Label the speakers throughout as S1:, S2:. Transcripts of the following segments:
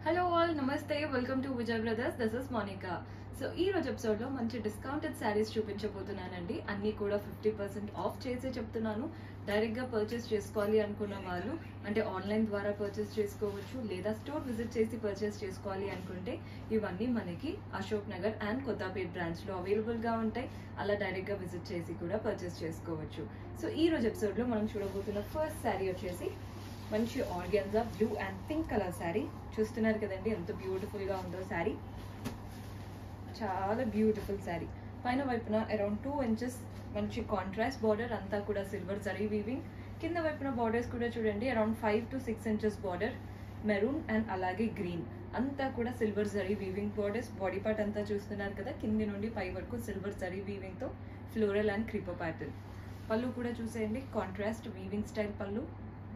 S1: hello all namaste welcome to Vijay Brothers this is Monika so ఈ రోజు episode లో మంచి డిస్కౌంటెడ్ శారీస్ చూపించబోతున్నానండి అన్ని కూడా ఫిఫ్టీ పర్సెంట్ ఆఫ్ చేసే చెప్తున్నాను డైరెక్ట్ గా పర్చేస్ చేసుకోవాలి అనుకున్న వాళ్ళు అంటే ఆన్లైన్ ద్వారా పర్చేస్ చేసుకోవచ్చు లేదా స్టోర్ విజిట్ చేసి పర్చేస్ చేసుకోవాలి అనుకుంటే ఇవన్నీ మనకి అశోక్ నగర్ అండ్ కొత్తపేట్ బ్రాంచ్ లో అవైలబుల్ గా ఉంటాయి అలా డైరెక్ట్ గా విజిట్ చేసి కూడా పర్చేస్ చేసుకోవచ్చు సో ఈ రోజు ఎపిసోడ్ లో మనం చూడబోతున్న ఫస్ట్ శారీ వచ్చేసి మంచి organza blue and pink colour sari చూస్తున్నారు కదండి ఎంత బ్యూటిఫుల్ గా ఉందో శారీ చాలా బ్యూటిఫుల్ శారీ పైన వైపున అరౌండ్ టూ ఇంచెస్ మంచి కాంట్రాస్ట్ బార్డర్ అంతా కూడా సిల్వర్ జరీ వీవింగ్ కింద వైపున బార్డర్స్ కూడా చూడండి around five to six inches border maroon and అలాగే గ్రీన్ అంతా కూడా silver zari weaving borders body part అంతా చూస్తున్నారు కదా కింది నుండి పై వరకు సిల్వర్ జరీ వీవింగ్ తో ఫ్లోరల్ అండ్ క్రీపర్ ప్యాటర్న్ పళ్ళు కూడా చూసేయండి కాంట్రాస్ట్ వీవింగ్ స్టైల్ పళ్ళు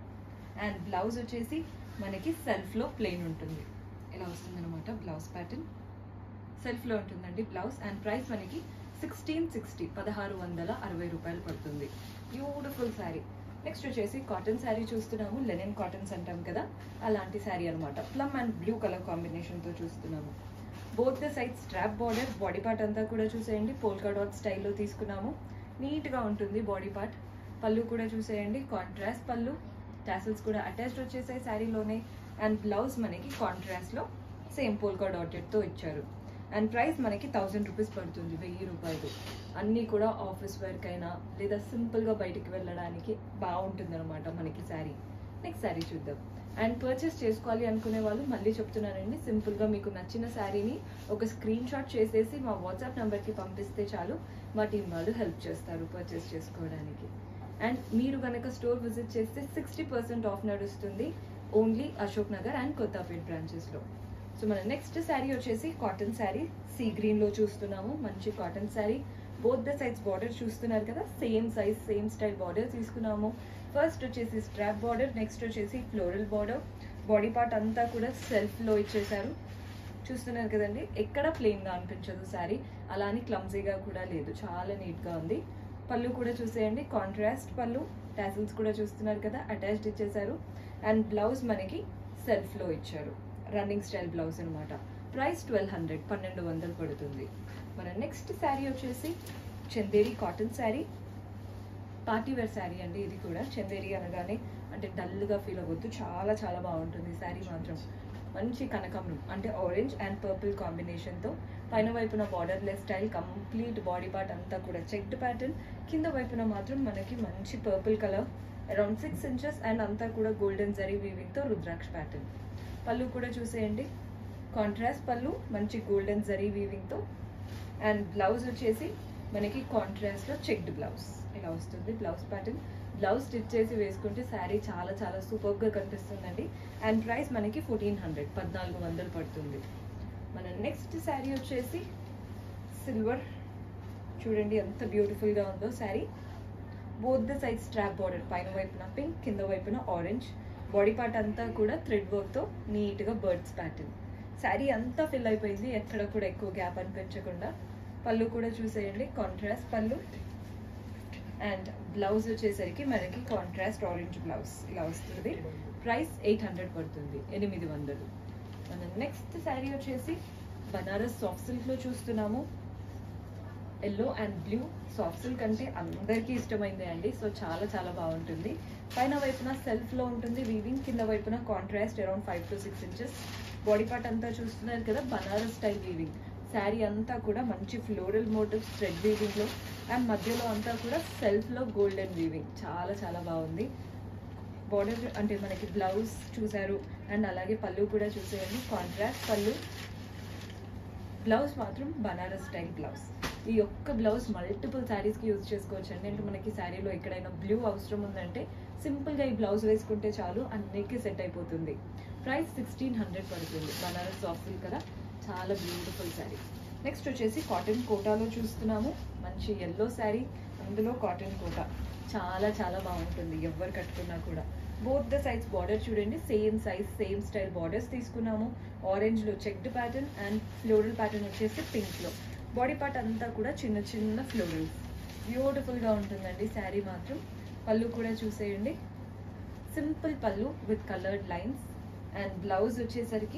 S1: అండ్ బ్లౌజ్ వచ్చేసి మనకి సెల్ఫ్లో ప్లెయిన్ ఉంటుంది ఇలా వస్తుంది అనమాట బ్లౌజ్ ప్యాటర్న్ సెల్ఫ్లో ఉంటుందండి బ్లౌజ్ అండ్ ప్రైస్ మనకి సిక్స్టీన్ సిక్స్టీ పదహారు వందల అరవై రూపాయలు పడుతుంది బ్యూటిఫుల్ శారీ నెక్స్ట్ వచ్చేసి కాటన్ శారీ చూస్తున్నాము లెనిన్ కాటన్స్ అంటాం కదా అలాంటి శారీ అనమాట ప్లమ్ అండ్ బ్లూ కలర్ కాంబినేషన్తో చూస్తున్నాము both the side strap border body part అంతా కూడా చూసేయండి పోల్కా డాట్ స్టైల్లో తీసుకున్నాము నీట్గా ఉంటుంది బాడీ పార్ట్ పళ్ళు కూడా చూసేయండి కాంట్రాస్ట్ పళ్ళు టాసిల్స్ కూడా అటాచ్డ్ వచ్చేసాయి శారీలోనే అండ్ బ్లౌజ్ మనకి కాంట్రాస్ట్లో సేమ్ పోల్కా డాటెడ్తో ఇచ్చారు అండ్ ప్రైస్ మనకి థౌసండ్ రూపీస్ పడుతుంది వెయ్యి రూపాయలు అన్నీ కూడా ఆఫీస్ వర్క్ అయినా లేదా సింపుల్గా బయటికి వెళ్ళడానికి బాగుంటుంది అనమాట మనకి శారీ నెక్స్ట్ శారీ చూద్దాం అండ్ పర్చేస్ చేసుకోవాలి అనుకునే వాళ్ళు మళ్ళీ చెప్తున్నానండి సింపుల్గా మీకు నచ్చిన శారీని ఒక స్క్రీన్ షాట్ చేసేసి మా వాట్సాప్ నెంబర్కి పంపిస్తే చాలు మా టీం వాళ్ళు హెల్ప్ చేస్తారు పర్చేస్ చేసుకోవడానికి అండ్ మీరు కనుక స్టోర్ విజిట్ చేస్తే సిక్స్టీ పర్సెంట్ ఆఫ్ నడుస్తుంది ఓన్లీ అశోక్ నగర్ అండ్ కొత్తపేట్ బ్రాంచెస్లో సో మన నెక్స్ట్ శారీ వచ్చేసి కాటన్ శారీ సీ గ్రీన్లో చూస్తున్నాము మంచి cotton sari both the sides border చూస్తున్నారు కదా same size same style border తీసుకున్నాము ఫస్ట్ వచ్చేసి స్ట్రాప్ బార్డర్ నెక్స్ట్ వచ్చేసి ఫ్లోరల్ బార్డర్ బాడీ పార్ట్ అంతా కూడా సెల్ఫ్లో ఇచ్చేసారు చూస్తున్నారు కదండి ఎక్కడ ప్లెయిన్గా అనిపించదు శారీ అలా అని క్లమ్జీగా కూడా లేదు చాలా నీట్గా ఉంది పళ్ళు కూడా చూసేయండి కాంట్రాస్ట్ పళ్ళు టాసిల్స్ కూడా చూస్తున్నారు కదా అటాచ్డ్ ఇచ్చేసారు అండ్ బ్లౌజ్ మనకి సెల్ఫ్లో ఇచ్చారు రన్నింగ్ స్టైల్ బ్లౌజ్ అనమాట ప్రైస్ ట్వెల్వ్ హండ్రెడ్ పన్నెండు వందలు పడుతుంది మన నెక్స్ట్ శారీ వచ్చేసి Chanderi cotton sari party wear sari అండి ఇది కూడా చందేరి అనగానే అంటే డల్గా ఫీల్ అవ్వద్దు చాలా చాలా బాగుంటుంది ఈ శారీ మాత్రం మంచి కనకమరం అంటే ఆరెంజ్ అండ్ పర్పుల్ కాంబినేషన్తో పైన వైపున borderless style complete body part అంతా కూడా చెక్డ్ ప్యాటర్న్ కింద వైపున మాత్రం మనకి మంచి purple colour around six inches and అంతా కూడా గోల్డెన్ జరీ వీవింగ్తో రుద్రాక్ష ప్యాటర్న్ పళ్ళు కూడా చూసేయండి కాంట్రాస్ట్ పళ్ళు మంచి గోల్డెన్ జరీ వీవింగ్తో అండ్ బ్లౌజ్ వచ్చేసి మనకి కాంట్రాస్ట్లో చెక్డ్ బ్లౌజ్ ఇలా వస్తుంది బ్లౌజ్ ప్యాటర్న్ బ్లౌజ్ స్టిచ్ చేసి వేసుకుంటే శారీ చాలా చాలా సూపర్గా కనిపిస్తుందండి అండ్ ప్రైస్ మనకి ఫోర్టీన్ హండ్రెడ్ పద్నాలుగు వందలు పడుతుంది మన నెక్స్ట్ శారీ వచ్చేసి సిల్వర్ చూడండి ఎంత బ్యూటిఫుల్గా ఉందో sari both the side strap border పైన వైపున పింక్ కింద వైపున ఆరెంజ్ బాడీ పార్ట్ అంతా కూడా థ్రెడ్ వర్క్తో నీట్గా బర్డ్స్ ప్యాటర్న్ శారీ అంతా ఫిల్ అయిపోయింది ఎక్కడ కూడా ఎక్కువ గ్యాప్ అనిపించకుండా పళ్ళు కూడా చూసేయండి కాంట్రాస్ట్ పళ్ళు అండ్ బ్లౌజ్ వచ్చేసరికి మనకి కాంట్రాస్ట్ ఆరెంజ్ బ్లౌజ్ ఇలా వస్తుంది ప్రైస్ ఎయిట్ హండ్రెడ్ పడుతుంది ఎనిమిది వందలు మన నెక్స్ట్ శారీ వచ్చేసి బనారస్ సాఫ్ట్ సిల్క్లో చూస్తున్నాము yellow and blue soft silk అంటే అందరికీ ఇష్టమైంది అండి సో చాలా చాలా బాగుంటుంది పైన వైపున సెల్ఫ్లో ఉంటుంది వీవింగ్ కింద వైపున contrast around five to six inches body part అంతా చూస్తున్నారు కదా బనారస్ స్టైల్ వీవింగ్ శారీ అంతా కూడా మంచి ఫ్లోరల్ మోటివ్స్ థ్రెడ్ వీవింగ్లో అండ్ మధ్యలో అంతా కూడా సెల్ఫ్లో గోల్డెన్ వీవింగ్ చాలా చాలా బాగుంది బార్డర్ అంటే మనకి బ్లౌజ్ చూసారు అండ్ అలాగే పళ్ళు కూడా చూసేయండి కాంట్రాస్ట్ పళ్ళు బ్లౌజ్ మాత్రం బనారస్ స్టైల్ బ్లౌజ్ ఈ ఒక్క బ్లౌజ్ మల్టిపుల్ శారీస్కి యూజ్ చేసుకోవచ్చు అండి అంటే మనకి శారీలో ఎక్కడైనా బ్లూ అవసరం ఉందంటే సింపుల్గా ఈ బ్లౌజ్ వేసుకుంటే చాలు అన్నిటికీ సెట్ అయిపోతుంది ప్రైస్ సిక్స్టీన్ హండ్రెడ్ పడుతుంది బనారస్ సాఫ్ట్ సిల్క్ కదా చాలా బ్యూటిఫుల్ శారీ నెక్స్ట్ వచ్చేసి కాటన్ కోటాలో చూస్తున్నాము మంచి ఎల్లో శారీ అందులో కాటన్ కోటా చాలా చాలా బాగుంటుంది ఎవరు కట్టుకున్నా కూడా బోత్ ద సైజ్ బార్డర్ చూడండి same size same style borders తీసుకున్నాము ఆరెంజ్లో checked pattern and floral pattern వచ్చేసి పింక్లో బాడీ పార్ట్ అంతా కూడా చిన్న చిన్న ఫ్లోరల్స్ బ్యూటిఫుల్గా ఉంటుందండి శారీ మాత్రం పళ్ళు కూడా చూసేయండి సింపుల్ పళ్ళు with coloured lines and blouse వచ్చేసరికి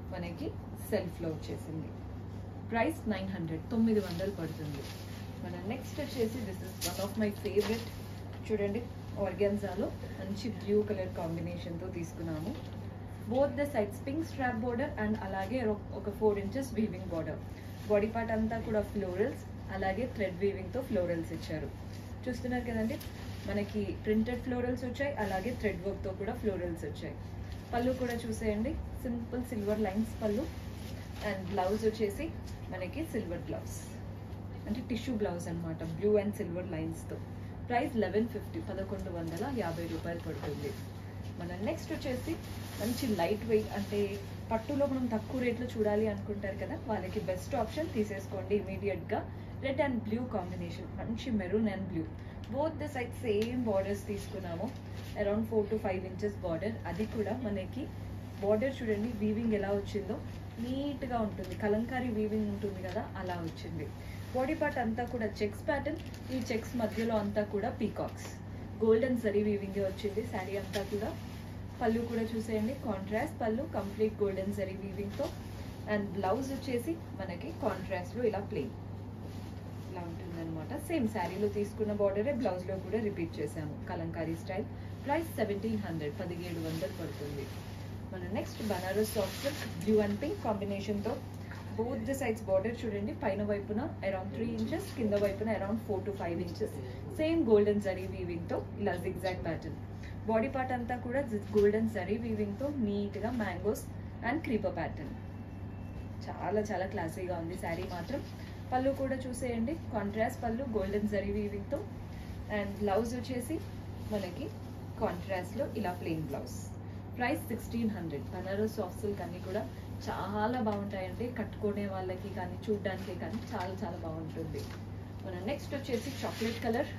S1: మనకి సెల్ఫ్లో వచ్చేసింది ప్రైస్ నైన్ హండ్రెడ్ తొమ్మిది వందలు పడుతుంది మన నెక్స్ట్ వచ్చేసి this is one of my favourite చూడండి ఆర్గాన్జాలో మంచి బ్లూ కలర్ కాంబినేషన్తో తీసుకున్నాము both the sides pink strap border and అలాగే ఒక- ఒక four inches weaving border body part అంతా కూడా ఫ్లోరల్స్ అలాగే థ్రెడ్ వీవింగ్తో ఫ్లోరల్స్ ఇచ్చారు చూస్తున్నారు కదండి మనకి ప్రింటెడ్ ఫ్లోరల్స్ వచ్చాయి అలాగే థ్రెడ్ వర్క్తో కూడా ఫ్లోరల్స్ వచ్చాయి పళ్ళు కూడా చూసేయండి సింపుల్ సిల్వర్ లైన్స్ పళ్ళు అండ్ బ్లౌజ్ వచ్చేసి మనకి సిల్వర్ బ్లౌజ్ అంటే టిష్యూ బ్లౌజ్ అన్నమాట బ్లూ అండ్ సిల్వర్ లైన్స్తో ప్రైస్ లెవెన్ ఫిఫ్టీ పదకొండు వందల యాభై రూపాయలు పడుతుంది మన నెక్స్ట్ వచ్చేసి మంచి లైట్ వెయిట్ అంటే పట్టులో మనం తక్కువ రేట్లో చూడాలి అనుకుంటారు కదా వాళ్ళకి బెస్ట్ ఆప్షన్ తీసేసుకోండి ఇమీడియట్గా రెడ్ అండ్ బ్లూ కాంబినేషన్ మంచి maroon and blue both the side same borders తీసుకున్నాము around four to five inches border అది కూడా మనకి బార్డర్ చూడండి వీవింగ్ ఎలా వచ్చిందో నీట్గా ఉంటుంది కలంకారీ వీవింగ్ ఉంటుంది కదా అలా వచ్చింది బాడీ పార్ట్ అంతా కూడా చెక్స్ ప్యాటర్న్ ఈ చెక్స్ మధ్యలో అంతా కూడా పీకాక్స్ గోల్డెన్ జరీ వీవింగ్ వచ్చింది శారీ అంతా కూడా పళ్ళు కూడా చూసేయండి కాంట్రాస్ట్ పళ్ళు కంప్లీట్ గోల్డెన్ జరీ వీవింగ్తో అండ్ బ్లౌజ్ వచ్చేసి మనకి కాంట్రాస్ట్లో ఇలా ప్లెయిన్ ఇలా ఉంటుందన్నమాట సేమ్ శారీలో తీసుకున్న బార్డరే బ్లౌజ్లో కూడా రిపీట్ చేశాము Kalamkari style price seventeen hundred పదిహేడు వందలు పడుతుంది మన next Banaras soft silk blue and pink కాంబినేషన్తో బోత్ ద సైడ్స్ బార్డర్ చూడండి పైన వైపున అరౌండ్ త్రీ ఇంచెస్ కింద వైపున around four to five inches same golden zari వీవింగ్తో ఇలా జిగ్జాగ్ ప్యాటర్న్ బాడీ పార్ట్ అంతా కూడా గోల్డెన్ జరీ వీవింగ్తో నీట్గా మ్యాంగోస్ అండ్ క్రీపర్ ప్యాటర్న్ చాలా చాలా క్లాసీగా ఉంది శారీ మాత్రం పళ్ళు కూడా చూసేయండి కాంట్రాస్ట్ పళ్ళు గోల్డెన్ జరీ వీవింగ్తో అండ్ బ్లౌజ్ వచ్చేసి మనకి కాంట్రాస్ట్లో ఇలా plain blouse price sixteen hundred Banaras soft silk అన్నీ కూడా చాలా బాగుంటాయండి కట్టుకునే వాళ్ళకి కానీ చూడడానికి కానీ చాలా చాలా బాగుంటుంది మన నెక్స్ట్ వచ్చేసి చాక్లెట్ కలర్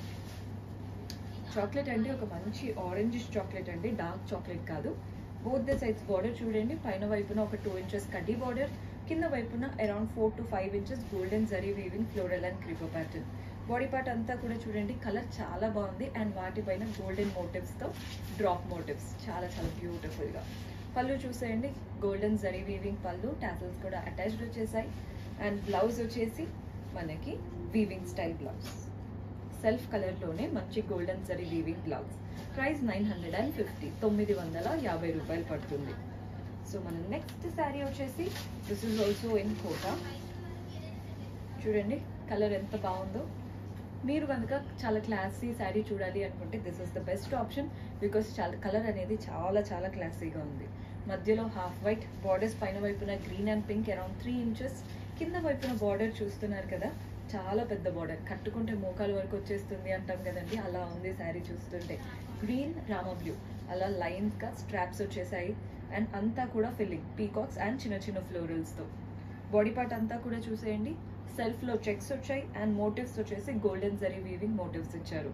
S1: చాక్లెట్ అంటే ఒక మంచి ఆరెంజ్ చాక్లెట్ అండి డార్క్ చాక్లెట్ కాదు బోత్ ద సైడ్స్ బార్డర్ చూడండి పైన వైపున ఒక టూ ఇంచెస్ కడ్డీ బార్డర్ కింద వైపున around four to five inches golden zari weaving floral and creeper pattern body part అంతా కూడా చూడండి కలర్ చాలా బాగుంది అండ్ వాటిపైన గోల్డెన్ మోటివ్స్తో డ్రాప్ మోటివ్స్ చాలా చాలా బ్యూటిఫుల్గా పళ్ళు చూసేయండి గోల్డెన్ జరీ వీవింగ్ పళ్ళు టాసల్స్ కూడా అటాచ్డ్ వచ్చేసాయి అండ్ బ్లౌజ్ వచ్చేసి మనకి వీవింగ్ స్టైల్ బ్లౌజ్ సెల్ఫ్ కలర్లోనే మంచి golden zari weaving blouse price nine hundred and fifty తొమ్మిది వందల యాభై రూపాయలు పడుతుంది సో మన నెక్స్ట్ శారీ వచ్చేసి this is also in Kota చూడండి కలర్ ఎంత బాగుందో మీరు కనుక చాలా క్లాసీ శారీ చూడాలి అనుకుంటే this is the best option because చాలా కలర్ అనేది చాలా చాలా క్లాసీగా ఉంది మధ్యలో హాఫ్ వైట్ బార్డర్స్ పైన వైపున green and pink around three inches కింద వైపున బార్డర్ చూస్తున్నారు కదా చాలా పెద్ద బార్డర్ కట్టుకుంటే మోకాల వరకు వచ్చేస్తుంది అంటాం కదండి అలా ఉంది శారీ చూస్తుంటే గ్రీన్ రామ బ్లూ అలా లైన్స్గా స్ట్రాప్స్ వచ్చేసాయి అండ్ అంతా కూడా ఫిల్లింగ్ పీకాక్స్ అండ్ చిన్న చిన్న ఫ్లోరల్స్తో బాడీ పార్ట్ అంతా కూడా చూసేయండి సెల్ఫ్లో చెక్స్ వచ్చాయి అండ్ మోటివ్స్ వచ్చేసి గోల్డెన్ జరీ వీవింగ్ మోటివ్స్ ఇచ్చారు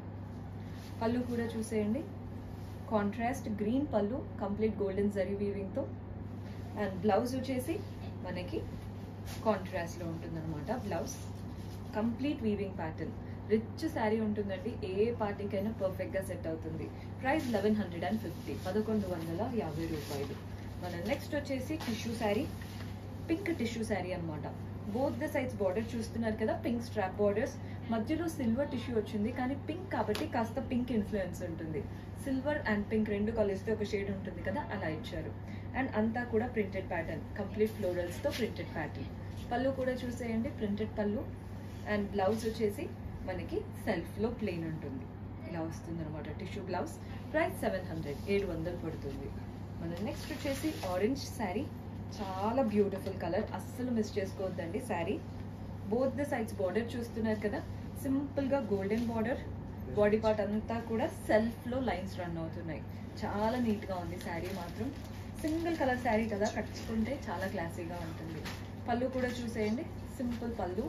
S1: పళ్ళు కూడా చూసేయండి కాంట్రాస్ట్ గ్రీన్ పళ్ళు కంప్లీట్ గోల్డెన్ జరీ వీవింగ్తో అండ్ బ్లౌజ్ వచ్చేసి మనకి కాంట్రాస్ట్లో ఉంటుందన్నమాట blouse complete weaving pattern rich sari ఉంటుందండి ఏ పార్టీకైనా పర్ఫెక్ట్గా సెట్ అవుతుంది price eleven hundred and fifty పదకొండు వందల యాభై రూపాయలు మన నెక్స్ట్ వచ్చేసి tissue sari pink tissue sari అన్నమాట బోత్ ద సైడ్స్ బార్డర్ చూస్తున్నారు కదా పింక్ స్ట్రాప్ బార్డర్స్ మధ్యలో సిల్వర్ టిష్యూ వచ్చింది కానీ పింక్ కాబట్టి కాస్త పింక్ ఇన్ఫ్లుయెన్స్ ఉంటుంది సిల్వర్ అండ్ పింక్ రెండు కలిస్తే ఒక షేడ్ ఉంటుంది కదా అలా ఇచ్చారు అండ్ అంతా కూడా ప్రింటెడ్ ప్యాటర్న్ కంప్లీట్ ఫ్లోరల్స్తో ప్రింటెడ్ ప్యాటర్న్ పళ్ళు కూడా చూసేయండి ప్రింటెడ్ పళ్ళు అండ్ బ్లౌజ్ వచ్చేసి మనకి సెల్ఫ్లో ప్లెయిన్ ఉంటుంది ఇలా వస్తుంది అనమాట tissue blouse price seven hundred ఏడు వందలు పడుతుంది మన నెక్స్ట్ వచ్చేసి ఆరెంజ్ శారీ చాలా బ్యూటిఫుల్ కలర్ అస్సలు మిస్ చేసుకోవద్దండి sari both the sides border చూస్తున్నారు కదా సింపుల్గా గోల్డెన్ బార్డర్ బాడీ పార్ట్ అంతా కూడా సెల్ఫ్లో లైన్స్ రన్ అవుతున్నాయి చాలా నీట్గా ఉంది శారీ మాత్రం సింగిల్ కలర్ శారీ కదా కట్టుకుంటే చాలా క్లాసీగా ఉంటుంది పళ్ళు కూడా చూసేయండి సింపుల్ పళ్ళు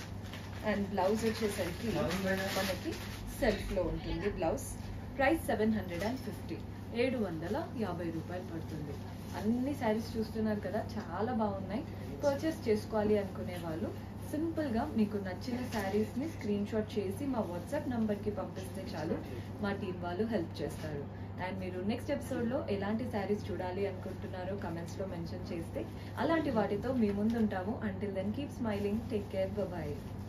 S1: అండ్ బ్లౌజ్ వచ్చేసరికి మనకి సెల్ఫ్లో ఉంటుంది blouse price seven hundred and fifty ఏడు వందల యాభై రూపాయలు పడుతుంది అన్ని శారీస్ చూస్తున్నారు కదా చాలా బాగున్నాయి పర్చేస్ చేసుకోవాలి అనుకునే వాళ్ళు సింపుల్గా మీకు నచ్చిన శారీస్ని స్క్రీన్ షాట్ చేసి మా వాట్సాప్ నంబర్కి పంపిస్తే చాలు మా టీం వాళ్ళు హెల్ప్ చేస్తారు అండ్ మీరు నెక్స్ట్ ఎపిసోడ్లో ఎలాంటి శారీస్ చూడాలి అనుకుంటున్నారో కమెంట్స్లో మెన్షన్ చేస్తే అలాంటి వాటితో మీ ముందు ఉంటాము until then keep smiling take care bye